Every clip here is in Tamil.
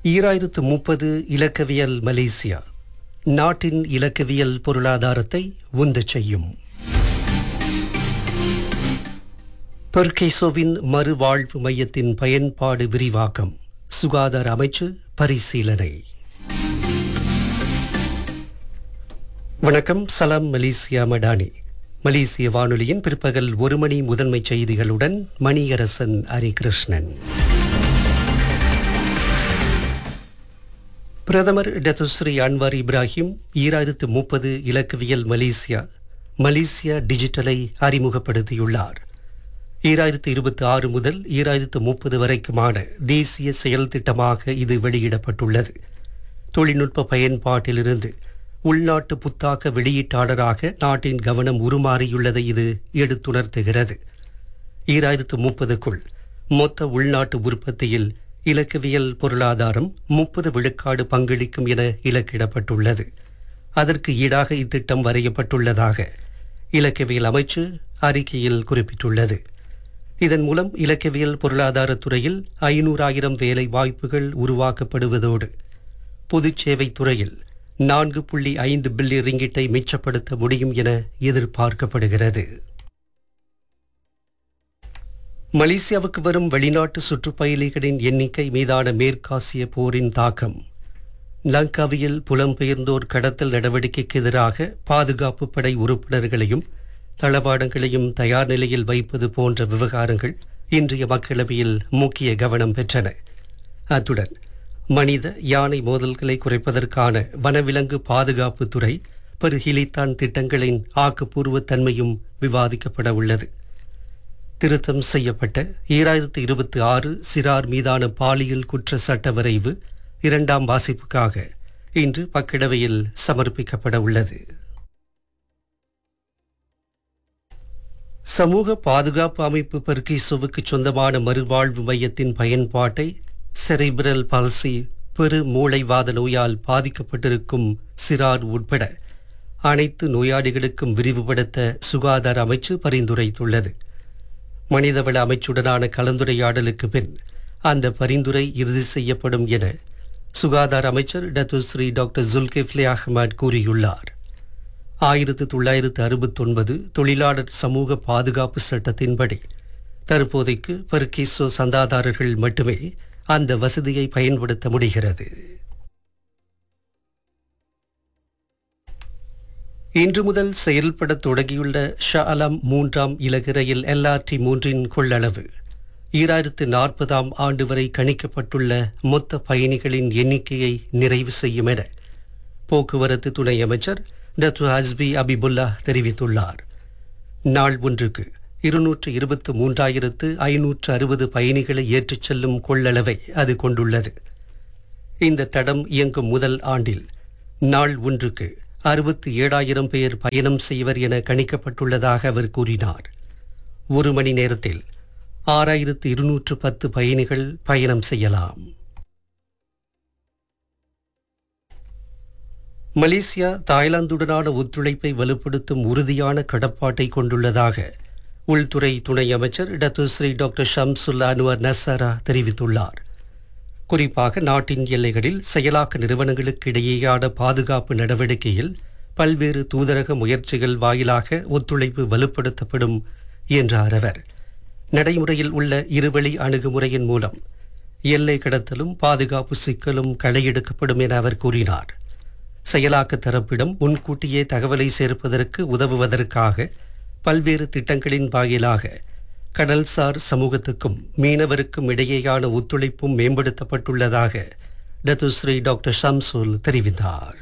ஈராயிரத்து முப்பது இலக்கவியல் மலேசியா நாட்டின் இலக்கவியல் பொருளாதாரத்தை உந்தச் செய்யும் பெர்கேசோவின் மறுவாழ்வு மையத்தின் பயன்பாடு விரிவாக்கம் சுகாதார அமைச்சு பரிசீலனை வணக்கம் சலாம் மலேசியா மடானி மலேசிய வானொலியின் பிற்பகல் ஒரு மணி முதன்மை செய்திகளுடன் மணியரசன் ஹரிகிருஷ்ணன் பிரதமர் டத்துஸ்ரீ அன்வார் இப்ராஹிம் ஈராயிரத்து முப்பது இலக்கவியல் மலேசியா மலேசியா டிஜிட்டலை அறிமுகப்படுத்தியுள்ளார் ஈராயிரத்து இருபத்தி ஆறு முதல் ஈராயிரத்து முப்பது வரைக்குமான தேசிய செயல் திட்டமாக இது வெளியிடப்பட்டுள்ளது தொழில்நுட்ப பயன்பாட்டிலிருந்து உள்நாட்டு புத்தாக்க வெளியீட்டாளராக நாட்டின் கவனம் உருமாறியுள்ளதை இது எடுத்துணர்த்துகிறது ஈராயிரத்து முப்பதுக்குள் மொத்த உள்நாட்டு உற்பத்தியில் இலக்கவியல் பொருளாதாரம் முப்பது விழுக்காடு பங்களிக்கும் என இலக்கிடப்பட்டுள்ளது அதற்கு ஈடாக இத்திட்டம் வரையப்பட்டுள்ளதாக இலக்கவியல் அமைச்சு அறிக்கையில் குறிப்பிட்டுள்ளது இதன் மூலம் இலக்கவியல் பொருளாதாரத் துறையில் ஐநூறாயிரம் வேலை வாய்ப்புகள் உருவாக்கப்படுவதோடு பொதுச் சேவைத் துறையில் நான்கு புள்ளி ஐந்து பில்லியன் ரிங்கிட்டை மிச்சப்படுத்த முடியும் என எதிர்பார்க்கப்படுகிறது மலேசியாவுக்கு வரும் வெளிநாட்டு சுற்றுப்பயணிகளின் எண்ணிக்கை மீதான மேற்காசிய போரின் தாக்கம் லங்காவியில் புலம்பெயர்ந்தோர் கடத்தல் நடவடிக்கைக்கு எதிராக பாதுகாப்பு படை உறுப்பினர்களையும் தளவாடங்களையும் தயார் நிலையில் வைப்பது போன்ற விவகாரங்கள் இன்றைய மக்களவையில் முக்கிய கவனம் பெற்றன அத்துடன் மனித யானை மோதல்களை குறைப்பதற்கான வனவிலங்கு பாதுகாப்பு துறை பெருகிலித்தான் திட்டங்களின் ஆக்கப்பூர்வ தன்மையும் விவாதிக்கப்பட உள்ளது திருத்தம் செய்யப்பட்ட ஈராயிரத்து இருபத்தி ஆறு சிறார் மீதான பாலியல் குற்ற சட்ட வரைவு இரண்டாம் வாசிப்புக்காக இன்று மக்களவையில் சமர்ப்பிக்கப்பட உள்ளது சமூக பாதுகாப்பு அமைப்பு பெர்கிசோவுக்கு சொந்தமான மறுவாழ்வு மையத்தின் பயன்பாட்டை செரிபிரல் பால்சி பெரு மூளைவாத நோயால் பாதிக்கப்பட்டிருக்கும் சிறார் உட்பட அனைத்து நோயாளிகளுக்கும் விரிவுபடுத்த சுகாதார அமைச்சு பரிந்துரைத்துள்ளது மனிதவள அமைச்சுடனான கலந்துரையாடலுக்கு பின் அந்த பரிந்துரை இறுதி செய்யப்படும் என சுகாதார அமைச்சர் டத்துஸ்ரீ டாக்டர் ஜுல்கிஃப்லே அஹ்மத் கூறியுள்ளார் ஆயிரத்து தொள்ளாயிரத்து அறுபத்தொன்பது தொழிலாளர் சமூக பாதுகாப்பு சட்டத்தின்படி தற்போதைக்கு பர்கிசோ சந்தாதாரர்கள் மட்டுமே அந்த வசதியை பயன்படுத்த முடிகிறது இன்று முதல் செயல்பட தொடங்கியுள்ள ஷா அலம் மூன்றாம் இலகு ரயில் எல்ஆர்டி மூன்றின் கொள்ளளவு ஈராயிரத்து நாற்பதாம் ஆண்டு வரை கணிக்கப்பட்டுள்ள மொத்த பயணிகளின் எண்ணிக்கையை நிறைவு செய்யும் என போக்குவரத்து துணை அமைச்சர் டத்து ஹஸ்பி அபிபுல்லா தெரிவித்துள்ளார் நாள் ஒன்றுக்கு இருநூற்று இருபத்து மூன்றாயிரத்து ஐநூற்று அறுபது பயணிகளை ஏற்றிச் செல்லும் கொள்ளளவை அது கொண்டுள்ளது இந்த தடம் இயங்கும் முதல் ஆண்டில் நாள் ஒன்றுக்கு அறுபத்து ஏழாயிரம் பேர் பயணம் செய்வர் என கணிக்கப்பட்டுள்ளதாக அவர் கூறினார் ஒரு மணி நேரத்தில் ஆறாயிரத்து இருநூற்று பத்து பயணிகள் பயணம் செய்யலாம் மலேசியா தாய்லாந்துடனான ஒத்துழைப்பை வலுப்படுத்தும் உறுதியான கடப்பாட்டை கொண்டுள்ளதாக உள்துறை துணை அமைச்சர் Datuk Seri doctor Shamsul Anuar Nasarah தெரிவித்துள்ளார் குறிப்பாக நாட்டின் எல்லைகளில் செயலாக்க நிறுவனங்களுக்கு இடையேயான பாதுகாப்பு நடவடிக்கையில் பல்வேறு தூதரக முயற்சிகள் வாயிலாக ஒத்துழைப்பு வலுப்படுத்தப்படும் என்றார் அவர் நடைமுறையில் உள்ள இருவழி அணுகுமுறையின் மூலம் எல்லை கடத்தலும் பாதுகாப்பு சிக்கலும் களையெடுக்கப்படும் என அவர் கூறினார் செயலாக்க தரப்பிடம் முன்கூட்டியே தகவலை சேர்ப்பதற்கு உதவுவதற்காக பல்வேறு திட்டங்களின் வாயிலாக கடல்சார் சமூகத்துக்கும் மீனவருக்கும் இடையேயான ஒத்துழைப்பும் மேம்படுத்தப்பட்டுள்ளதாக டத்துஸ்ரீ டாக்டர் ஷம்சுல் தெரிவித்தார்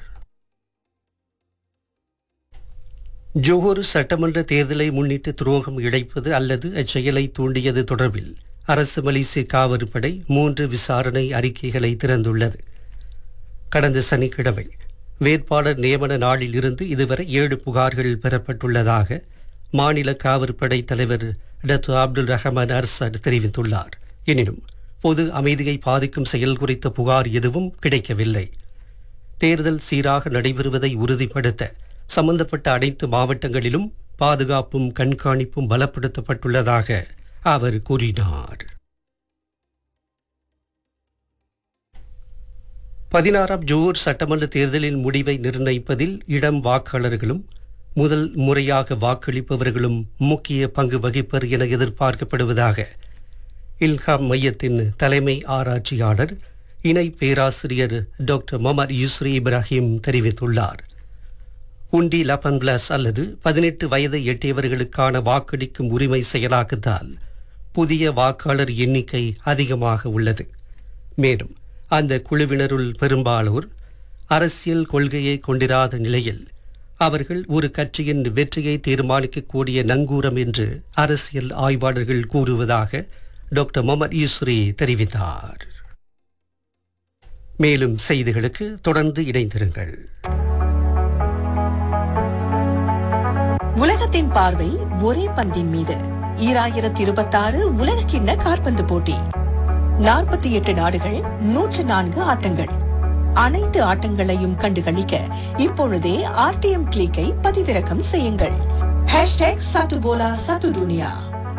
ஜோஹர் சட்டமன்ற தேர்தலை முன்னிட்டு துரோகம் இழைப்பது அல்லது அச்செயலை தூண்டியது தொடர்பில் அரசு மலேசிய காவற்படை மூன்று விசாரணை அறிக்கைகளை திறந்துள்ளது கடந்த சனிக்கிழமை வேட்பாளர் நியமன நாளில் இருந்து இதுவரை ஏழு புகார்கள் பெறப்பட்டுள்ளதாக மாநில காவற்படை தலைவர் டத்து அப்துல் ரஹமான் அர்சட் தெரிவித்துள்ளார் எனினும் பொது அமைதியை பாதிக்கும் செயல் குறித்த புகார் எதுவும் கிடைக்கவில்லை தேர்தல் சீராக நடைபெறுவதை உறுதிப்படுத்த சம்பந்தப்பட்ட அனைத்து மாவட்டங்களிலும் பாதுகாப்பும் கண்காணிப்பும் பலப்படுத்தப்பட்டுள்ளதாக அவர் கூறினார் பதினாறாம் ஜோர் சட்டமன்ற தேர்தலின் முடிவை நிர்ணயிப்பதில் இடம் வாக்காளர்களும் முதல் முறையாக வாக்களிப்பவர்களும் முக்கிய பங்கு வகிப்பர் என எதிர்பார்க்கப்படுவதாக இல்ஹாம் மையத்தின் தலைமை ஆராய்ச்சியாளர் இணை பேராசிரியர் டாக்டர் மொமர் யூஸ்ரி இப்ராஹிம் தெரிவித்துள்ளார் உண்டி லபன் பிளஸ் அல்லது பதினெட்டு வயதை எட்டியவர்களுக்கான வாக்களிக்கும் உரிமை செயலாக்கத்தால் புதிய வாக்காளர் எண்ணிக்கை அதிகமாக உள்ளது மேலும் அந்த குழுவினருள் பெரும்பாலோர் அரசியல் கொள்கையை கொண்டிராத நிலையில் அவர்கள் ஒரு கட்சியின் வெற்றியை தீர்மானிக்கக்கூடிய நங்கூரம் என்று அரசியல் ஆய்வாளர்கள் கூறுவதாக டாக்டர் மொமர் யூஸ்ரி தெரிவித்தார் மேலும் செய்திகளுக்கு தொடர்ந்து இணைந்திருங்கள் உலகத்தின் பார்வை ஒரே பந்தின் மீது ஈராயிரத்தி இருபத்தாறு உலக கிண்ண காற்பந்து போட்டி நாற்பத்தி எட்டு நாடுகள் நூற்று நான்கு ஆட்டங்கள் அனைத்து ஆட்டங்களையும் கண்டுகளிக்க இப்பொழுதே ஆர்டிஎம் கிளிக்கை பதிவிறக்கம் செய்யுங்கள் ஹேஷ்டேக் சத்துபோலா சத்து துனியா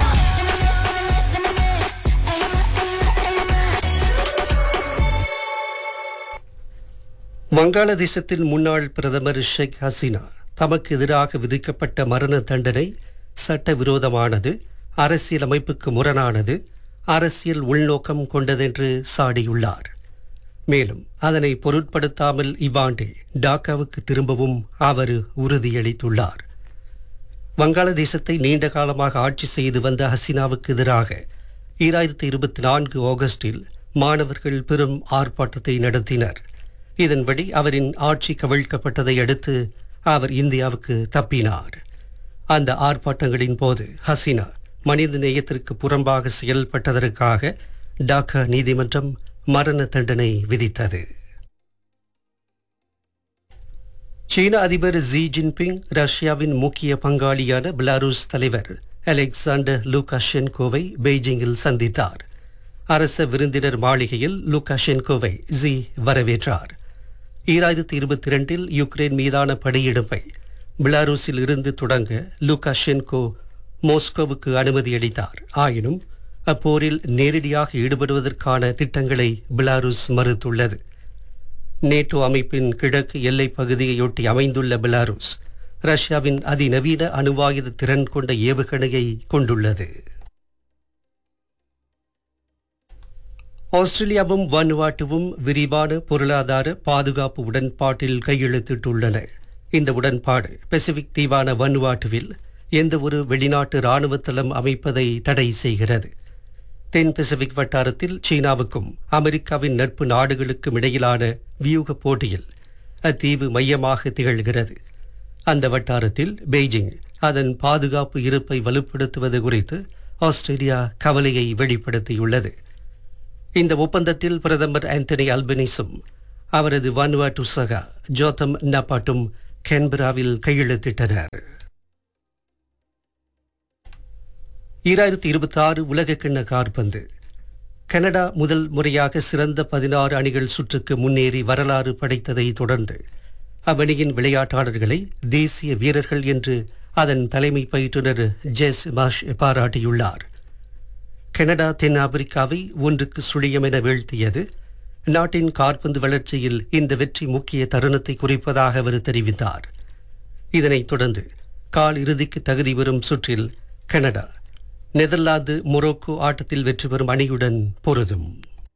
வங்காளதேசத்தின் முன்னாள் பிரதமர் ஷேக் ஹசீனா தமக்கு எதிராக விதிக்கப்பட்ட மரண தண்டனை சட்டவிரோதமானது அரசியலமைப்புக்கு முரணானது அரசியல் உள்நோக்கம் கொண்டதென்று சாடியுள்ளார் மேலும் அதனை பொருட்படுத்தாமல் இவ்வாண்டே டாக்காவுக்கு திரும்பவும் அவர் உறுதியளித்துள்ளார் வங்காளதேசத்தை நீண்ட காலமாக ஆட்சி செய்து வந்த ஹசீனாவுக்கு எதிராக ஈராயிரத்தி இருபத்தி நான்கு ஆகஸ்டில் மாணவர்கள் பெரும் ஆர்ப்பாட்டத்தை நடத்தினர் இதன்படி அவரின் ஆட்சி கவிழ்க்கப்பட்டதை அடுத்து அவர் இந்தியாவுக்கு தப்பினார் அந்த ஆர்ப்பாட்டங்களின் போது ஹசீனா மனித நேயத்திற்கு புறம்பாக செயல்பட்டதற்காக டாக்கா நீதிமன்றம் மரண தண்டனை விதித்தது சீன அதிபர் ஜி ஜின்பிங் ரஷ்யாவின் முக்கிய பங்காளியான பெலாருஸ் தலைவர் அலெக்சாண்டர் லூகாஷென்கோவை பெய்ஜிங்கில் சந்தித்தார் அரச விருந்தினர் மாளிகையில் லூகாஷென்கோவை ஜி வரவேற்றார் ஈராயிரத்தி இருபத்தி இரண்டில் யுக்ரைன் மீதான படையெடுப்பை பெலாருஸில் இருந்து தொடங்க லூகாஷென்கோ மோஸ்கோவுக்கு அனுமதி அளித்தார் ஆயினும் அப்போரில் நேரடியாக ஈடுபடுவதற்கான திட்டங்களை பெலாருஸ் மறுத்துள்ளது நேட்டோ அமைப்பின் கிழக்கு எல்லைப் பகுதியையொட்டி அமைந்துள்ள பெலாருஸ் ரஷ்யாவின் அதிநவீன அணுவாயுத திறன் கொண்ட ஏவுகணையை கொண்டுள்ளது ஆஸ்திரேலியாவும் வானுவாட்டுவும் விரிவான பொருளாதார பாதுகாப்பு உடன்பாட்டில் கையெழுத்திட்டுள்ளன இந்த உடன்பாடு பசிபிக் தீவான வனுவாட்டுவில் எந்த ஒரு வெளிநாட்டு இராணுவ தளம் அமைப்பதை தடை செய்கிறது தென் பசிபிக் வட்டாரத்தில் சீனாவுக்கும் அமெரிக்காவின் நட்பு நாடுகளுக்கும் இடையிலான வியூக போட்டியில் அத்தீவு மையமாக திகழ்கிறது அந்த வட்டாரத்தில் பெய்ஜிங் அதன் பாதுகாப்பு இருப்பை வலுப்படுத்துவது குறித்து ஆஸ்திரேலியா கவலையை வெளிப்படுத்தியுள்ளது இந்த ஒப்பந்தத்தில் பிரதமர் ஆந்தனி அல்பனிஸும் அவரது வானுவாட்டு சகா ஜோதம் நபாட்டும் கேன்பராவில் கையெழுத்திட்டனர் ஈராயிரத்தி இருபத்தி ஆறு உலகக்கிண்ண காற்பந்து கனடா முதல் முறையாக சிறந்த பதினாறு அணிகள் சுற்றுக்கு முன்னேறி வரலாறு படைத்ததை தொடர்ந்து அவ்வணியின் விளையாட்டாளர்களை தேசிய வீரர்கள் என்று அதன் தலைமை பயிற்றுனர் ஜெஸ் மாஷ் பாராட்டியுள்ளார் கனடா தென் ஆப்பிரிக்காவை ஒன்றுக்கு சுழியம் என வீழ்த்தியது நாட்டின் காற்பந்து வளர்ச்சியில் இந்த வெற்றி முக்கிய தருணத்தை குறிப்பதாக அவர் தெரிவித்தார் இதனைத் தொடர்ந்து கால் இறுதிக்கு தகுதி பெறும் சுற்றில் கனடா நெதர்லாந்து மொரோக்கோ ஆட்டத்தில் வெற்றி பெறும் அணியுடன் பொருதும்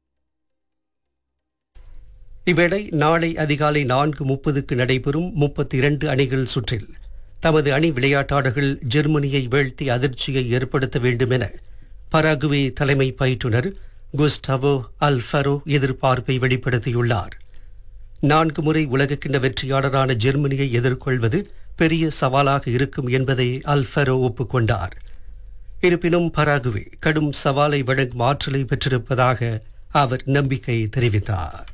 இவ்வேளை நாளை அதிகாலை நான்கு முப்பதுக்கு நடைபெறும் முப்பத்தி இரண்டு அணிகள் சுற்றில் தமது அணி விளையாட்டாளர்கள் ஜெர்மனியை வீழ்த்தி அதிர்ச்சியை ஏற்படுத்த வேண்டும் என பராகுவே தலைமை பயிற்றுனர் குஸ்டாவோ அல்ஃபரோ எதிர்பார்ப்பை வெளிப்படுத்தியுள்ளார் நான்கு முறை உலகக்கிண்ண வெற்றியாளரான ஜெர்மனியை எதிர்கொள்வது பெரிய சவாலாக இருக்கும் என்பதை அல்ஃபரோ ஒப்புக்கொண்டார் இருப்பினும் பராகுவே கடும் சவாலை வழங்கும் ஆற்றலை பெற்றிருப்பதாக அவர் நம்பிக்கை தெரிவித்தார்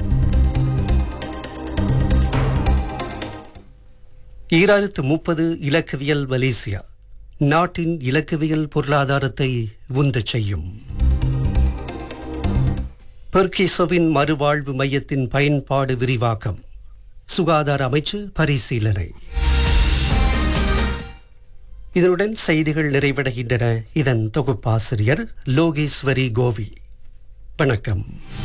ஈராயிரத்து முப்பது இலக்கவியல் மலேசியா நாட்டின் இலக்கவியல் பொருளாதாரத்தை உந்தச் செய்யும் பெர்கிசோவின் மறுவாழ்வு மையத்தின் பயன்பாடு விரிவாக்கம் சுகாதார அமைச்சு பரிசீலனை இதனுடன் செய்திகள் நிறைவடைகின்றன இதன் தொகுப்பாசிரியர் லோகேஸ்வரி கோவி வணக்கம்